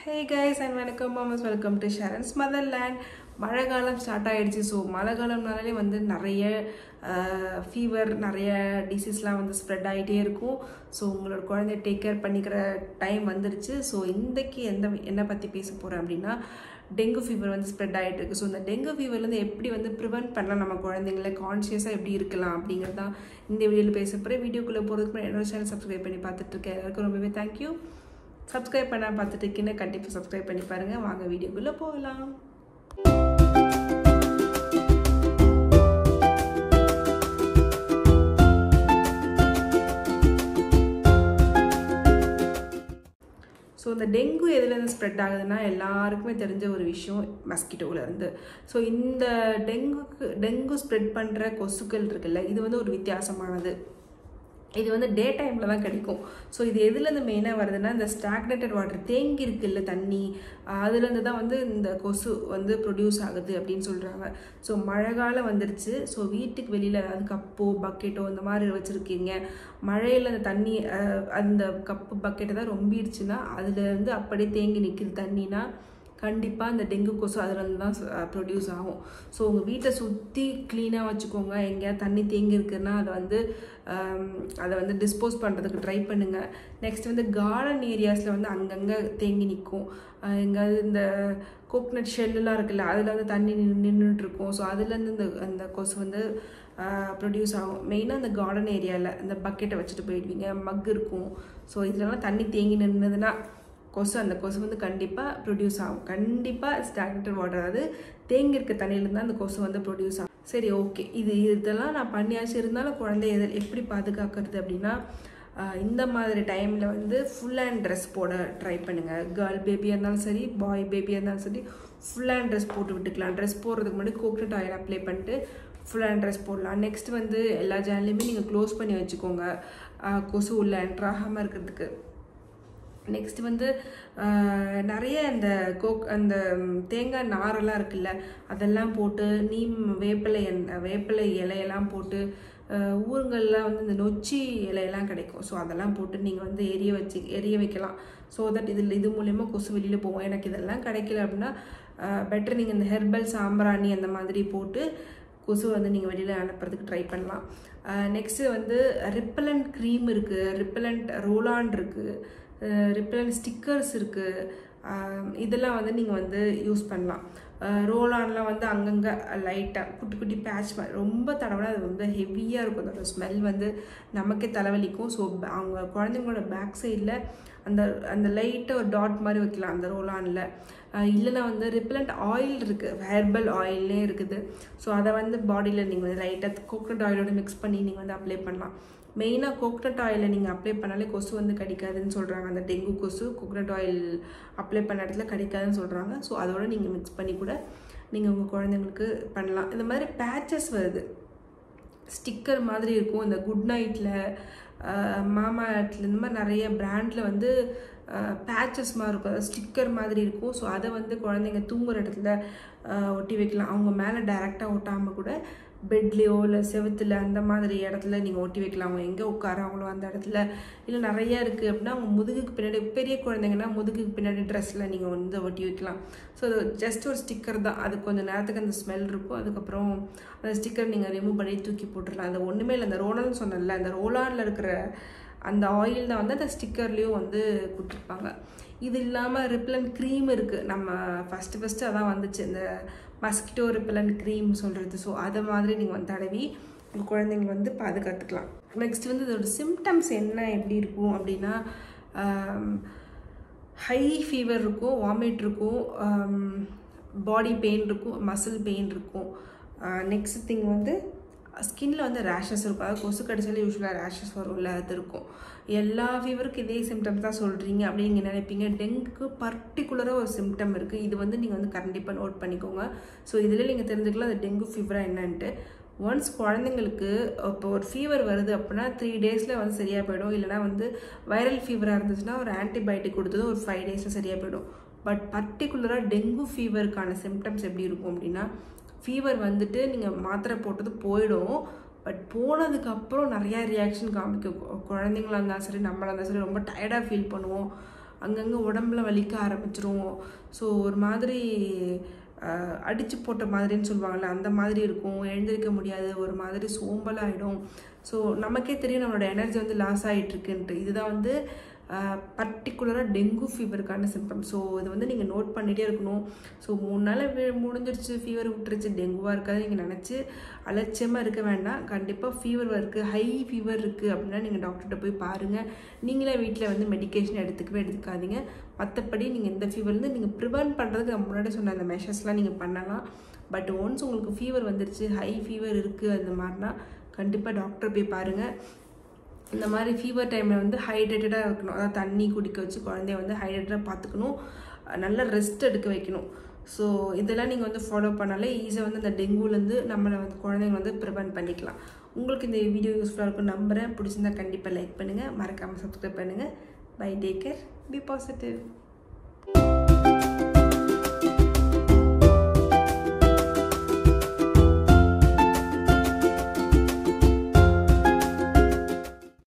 hey guys and வணக்கம் மாமஸ் welcome to Sharan's mother land மழை காலம் ஸ்டார்ட் ஆகிடுச்சு ஸோ மழை காலம்னாலே வந்து நிறைய ஃபீவர் நிறைய டிசீஸ்லாம் வந்து ஸ்ப்ரெட் ஆகிட்டே இருக்கும் ஸோ உங்களோட குழந்தைய டேக் கேர் பண்ணிக்கிற டைம் வந்துருச்சு ஸோ இன்றைக்கி எந்த என்ன பற்றி பேச போகிறேன் அப்படின்னா டெங்கு ஃபீவர் வந்து ஸ்ப்ரெட் ஆகிட்டு இருக்கு ஸோ இந்த டெங்கு ஃபீவர்லேருந்து எப்படி வந்து ப்ரிவென்ட் பண்ணலாம் நம்ம குழந்தைங்கள கான்ஷியஸாக எப்படி இருக்கலாம் அப்படிங்கிறது தான் இந்த வீடியோவில் பேச போகிறேன் வீடியோக்குள்ளே போகிறதுக்கு முன்னாடி என்னோட சேனல் சப்ஸ்கிரைப் பண்ணி பார்த்துட்டு இருக்கேன் எல்லாருக்கும் ரொம்பவே தேங்க்யூ சப்ஸ்கிரைப் பண்ண பார்த்துட்டு இருக்கீங்கன்னா கண்டிப்பாக சப்ஸ்கிரைப் பண்ணி பாருங்கள் வாங்க வீடியோக்குள்ளே போகலாம் ஸோ இந்த டெங்கு எதுலேருந்து ஸ்ப்ரெட் ஆகுதுன்னா எல்லாருக்குமே தெரிஞ்ச ஒரு விஷயம் மஸ்கிட்டோவிலேருந்து ஸோ இந்த டெங்குக்கு டெங்கு ஸ்ப்ரெட் பண்ணுற கொசுக்கள் இருக்குல்ல இது வந்து ஒரு வித்தியாசமானது இது வந்து டே டைமில் தான் கிடைக்கும் ஸோ இது எதுலேருந்து மெயினாக வருதுன்னா இந்த ஸ்டாக்னேட்டட் வாட்டர் தேங்கி இருக்குல்ல தண்ணி அதுலேருந்து தான் வந்து இந்த கொசு வந்து ப்ரொடியூஸ் ஆகுது அப்படின்னு சொல்கிறாங்க ஸோ மழை காலம் வந்துருச்சு ஸோ வீட்டுக்கு வெளியில் அதாவது கப்போ பக்கெட்டோ இந்த மாதிரி வச்சுருக்கீங்க மழையில் அந்த தண்ணி அந்த கப்பு பக்கெட்டை தான் ரொம்பிடுச்சுன்னா அதுலேருந்து அப்படியே தேங்கி நிற்கிது தண்ணினா கண்டிப்பாக இந்த டெங்கு கொசு அதுலேருந்து தான் ப்ரொடியூஸ் ஆகும் ஸோ உங்கள் வீட்டை சுற்றி க்ளீனாக வச்சுக்கோங்க எங்கேயாவது தண்ணி தேங்கி இருக்குன்னா அதை வந்து அதை வந்து டிஸ்போஸ் பண்ணுறதுக்கு ட்ரை பண்ணுங்கள் நெக்ஸ்ட் வந்து கார்டன் ஏரியாஸில் வந்து அங்கங்கே தேங்கி நிற்கும் எங்கேயாவது இந்த கோக்னட் ஷெல்லாம் இருக்குல்ல அதில் வந்து தண்ணி நின்றுட்டுருக்கும் ஸோ அதுலேருந்து இந்த அந்த கொசு வந்து ப்ரொடியூஸ் ஆகும் மெயினாக அந்த கார்டன் ஏரியாவில் இந்த பக்கெட்டை வச்சுட்டு போயிடுவீங்க மக் இருக்கும் ஸோ இதுலலாம் தண்ணி தேங்கி நின்றுதுன்னா கொசு அந்த கொசு வந்து கண்டிப்பாக ப்ரொடியூஸ் ஆகும் கண்டிப்பாக ஸ்டாக்னேட்டட் வாட்டர் அதாவது தேங்கி இருக்க தண்ணியிலேருந்து தான் அந்த கொசு வந்து ப்ரொடியூஸ் ஆகும் சரி ஓகே இது இதெல்லாம் நான் பண்ணியாச்சு இருந்தாலும் குழந்தைய எதில் எப்படி பாதுகாக்கிறது அப்படின்னா இந்த மாதிரி டைமில் வந்து ஃபுல் ஹேண்ட் ட்ரெஸ் போட ட்ரை பண்ணுங்கள் கேர்ள் பேபியாக இருந்தாலும் சரி பாய் பேபியாக இருந்தாலும் சரி ஃபுல் ஹேண்ட் ட்ரெஸ் போட்டு விட்டுக்கலாம் ட்ரெஸ் போடுறதுக்கு முன்னாடி கோக்னட் ஆயில் அப்ளை பண்ணிட்டு ஃபுல் ஹேண்ட் ட்ரெஸ் போடலாம் நெக்ஸ்ட் வந்து எல்லா ஜான்லேயுமே நீங்கள் க்ளோஸ் பண்ணி வச்சுக்கோங்க கொசு உள்ள என்ட்ரு ஆகாமல் இருக்கிறதுக்கு நெக்ஸ்ட் வந்து நிறைய இந்த கோக் அந்த தேங்காய் நாரெல்லாம் இருக்குல்ல அதெல்லாம் போட்டு நீம் வேப்பிலை வேப்பிலை இலையெல்லாம் போட்டு ஊருங்கள்லாம் வந்து இந்த நொச்சி இலையெல்லாம் கிடைக்கும் ஸோ அதெல்லாம் போட்டு நீங்கள் வந்து எரிய வச்சு எரிய வைக்கலாம் ஸோ தட் இதில் இது மூலயமா கொசு வெளியில் போவோம் எனக்கு இதெல்லாம் கிடைக்கல அப்படின்னா பெட்டர் நீங்கள் இந்த ஹெர்பல் சாம்பிராணி அந்த மாதிரி போட்டு கொசு வந்து நீங்கள் வெளியில் அனுப்புறதுக்கு ட்ரை பண்ணலாம் நெக்ஸ்ட்டு வந்து ரிப்பலண்ட் க்ரீம் இருக்குது ரிப்பலண்ட் ரோலான் இருக்குது ரிப்பலண்ட் ஸ்டிக்கர்ஸ் இருக்குது இதெல்லாம் வந்து நீங்கள் வந்து யூஸ் பண்ணலாம் ரோலான்லாம் வந்து அங்கங்கே லைட்டாக குட்டி குட்டி பேட்ச் மாதிரி ரொம்ப தடவை அது ரொம்ப ஹெவியாக இருக்கும் அதோட ஸ்மெல் வந்து நமக்கே தலைவலிக்கும் ஸோ அவங்க குழந்தைங்களோட பேக் சைடில் அந்த அந்த லைட்டாக ஒரு டாட் மாதிரி வைக்கலாம் அந்த ரோலானில் இல்லைனா வந்து ரிப்பலண்ட் ஆயில் இருக்குது ஹெர்பல் ஆயிலே இருக்குது ஸோ அதை வந்து பாடியில் நீங்கள் வந்து லைட்டாக கோகனட் ஆயிலோட மிக்ஸ் பண்ணி நீங்கள் வந்து அப்ளை பண்ணலாம் மெயினாக கோகனட் ஆயிலை நீங்கள் அப்ளை பண்ணாலே கொசு வந்து கடிக்காதுன்னு சொல்கிறாங்க அந்த டெங்கு கொசு கோகனட் ஆயில் அப்ளை பண்ண இடத்துல கடிக்காதுன்னு சொல்கிறாங்க ஸோ அதோட நீங்கள் மிக்ஸ் பண்ணி கூட நீங்கள் உங்கள் குழந்தைங்களுக்கு பண்ணலாம் இந்த மாதிரி பேச்சஸ் வருது ஸ்டிக்கர் மாதிரி இருக்கும் இந்த குட் நைட்டில் மாமா இந்த மாதிரி நிறைய பிராண்டில் வந்து பேச்சஸ் மாதிரி இருக்கும் அதாவது ஸ்டிக்கர் மாதிரி இருக்கும் ஸோ அதை வந்து குழந்தைங்க தூங்குற இடத்துல ஒட்டி வைக்கலாம் அவங்க மேலே டைரெக்டாக ஒட்டாமல் கூட பெட்லேயோ இல்லை செவத்தில் அந்த மாதிரி இடத்துல நீங்கள் ஒட்டி வைக்கலாம் அவங்க எங்கே உட்காராங்களோ அந்த இடத்துல இல்லை நிறைய இருக்குது அப்படின்னா அவங்க முதுகுக்கு பின்னாடி பெரிய குழந்தைங்கன்னா முதுகுக்கு பின்னாடி ட்ரெஸ்ஸில் நீங்கள் வந்து ஒட்டி வைக்கலாம் ஸோ அது ஜஸ்ட் ஒரு ஸ்டிக்கர் தான் அது கொஞ்சம் நேரத்துக்கு அந்த ஸ்மெல் இருக்கும் அதுக்கப்புறம் அந்த ஸ்டிக்கர் நீங்கள் ரிமூவ் பண்ணி தூக்கி போட்டுடலாம் அந்த ஒன்றுமே இல்லை அந்த ரோலன்னு சொன்னல அந்த ரோலானில் இருக்கிற அந்த ஆயில் தான் வந்து அந்த ஸ்டிக்கர்லேயும் வந்து கொடுத்துருப்பாங்க இது இல்லாமல் ரிப்லன் க்ரீம் இருக்குது நம்ம ஃபஸ்ட்டு ஃபஸ்ட்டு அதான் வந்துச்சு இந்த மஸ்கிட்டோ ரிப்பலன் க்ரீம் சொல்கிறது ஸோ அதை மாதிரி நீங்கள் வந்து தடவி உங்கள் குழந்தைங்க வந்து பாதுகாத்துக்கலாம் நெக்ஸ்ட் வந்து இதோட சிம்டம்ஸ் என்ன எப்படி இருக்கும் அப்படின்னா ஹை ஃபீவர் இருக்கும் வாமிட் இருக்கும் பாடி பெயின் இருக்கும் மசில் பெயின் இருக்கும் நெக்ஸ்ட் திங் வந்து ஸ்கின்ல வந்து ரேஷஸ் இருக்கும் அதாவது கொசு கடிச்சாலே யூஸ்வலாக ரேஷஸ் வரும்ல அது இருக்கும் எல்லா ஃபீவருக்கும் இதே சிம்டம்ஸ் தான் சொல்கிறீங்க அப்படின்னு நீங்கள் நினைப்பீங்க டெங்குக்கு பர்டிகுலராக ஒரு சிம்டம் இருக்குது இது வந்து நீங்கள் வந்து கண்டிப்பாக நோட் பண்ணிக்கோங்க ஸோ இதில் நீங்கள் தெரிஞ்சுக்கலாம் அது டெங்கு ஃபீவராக என்னன்ட்டு ஒன்ஸ் குழந்தைங்களுக்கு இப்போ ஒரு ஃபீவர் வருது அப்படின்னா த்ரீ டேஸில் வந்து சரியாக போயிடும் இல்லைனா வந்து வைரல் ஃபீவராக இருந்துச்சுன்னா ஒரு ஆன்டிபயோட்டிக் கொடுத்தது ஒரு ஃபைவ் டேஸில் சரியாக போயிடும் பட் பர்டிகுலராக டெங்கு ஃபீவருக்கான சிம்டம்ஸ் எப்படி இருக்கும் அப்படின்னா ஃபீவர் வந்துட்டு நீங்கள் மாத்திரை போட்டது போயிடும் பட் போனதுக்கப்புறம் நிறையா ரியாக்ஷன் காமிக்கும் குழந்தைங்களா இருந்தாலும் சரி நம்மளாக இருந்தாலும் சரி ரொம்ப டயர்டாக ஃபீல் பண்ணுவோம் அங்கங்கே உடம்புல வலிக்க ஆரம்பிச்சிரும் ஸோ ஒரு மாதிரி அடித்து போட்ட மாதிரின்னு சொல்லுவாங்கள்ல அந்த மாதிரி இருக்கும் எழுந்திருக்க முடியாது ஒரு மாதிரி சோம்பலாகிடும் ஸோ நமக்கே தெரியும் நம்மளோட எனர்ஜி வந்து லாஸ் ஆகிட்டுருக்குன்ட்டு இதுதான் வந்து பர்டிகுலராக டெங்கு ஃபீவருக்கான சிம்டம் ஸோ இது வந்து நீங்கள் நோட் பண்ணிகிட்டே இருக்கணும் ஸோ மூணு நாள் முடிஞ்சிருச்சு ஃபீவர் விட்டுருச்சு டெங்குவாக இருக்காது நீங்கள் நினச்சி அலட்சியமாக இருக்க வேண்டாம் கண்டிப்பாக ஃபீவர் இருக்குது ஹை ஃபீவர் இருக்குது அப்படின்னா நீங்கள் டாக்டர்கிட்ட போய் பாருங்கள் நீங்களே வீட்டில் வந்து மெடிக்கேஷன் எடுத்துக்கவே எடுத்துக்காதீங்க மற்றபடி நீங்கள் இந்த ஃபீவர்லேருந்து நீங்கள் ப்ரிவென்ட் பண்ணுறதுக்கு நான் முன்னாடி சொன்ன அந்த மெஷர்ஸ்லாம் நீங்கள் பண்ணலாம் பட் ஒன்ஸ் உங்களுக்கு ஃபீவர் வந்துருச்சு ஹை ஃபீவர் இருக்குது அந்த மாதிரினா கண்டிப்பாக டாக்டர் போய் பாருங்கள் இந்த மாதிரி ஃபீவர் டைமில் வந்து ஹைட்ரேட்டடாக இருக்கணும் அதாவது தண்ணி குடிக்க வச்சு குழந்தைய வந்து ஹைட்ரேட்டடாக பார்த்துக்கணும் நல்ல ரெஸ்ட் எடுக்க வைக்கணும் ஸோ இதெல்லாம் நீங்கள் வந்து ஃபாலோ பண்ணாலே ஈஸியாக வந்து அந்த டெங்குலேருந்து நம்மளை வந்து குழந்தைங்க வந்து ப்ரிவென்ட் பண்ணிக்கலாம் உங்களுக்கு இந்த வீடியோ யூஸ்ஃபுல்லாக இருக்கும் நம்புகிறேன் பிடிச்சிருந்தா கண்டிப்பாக லைக் பண்ணுங்கள் மறக்காமல் சப்ஸ்கிரைப் பண்ணுங்கள் bye take care be positive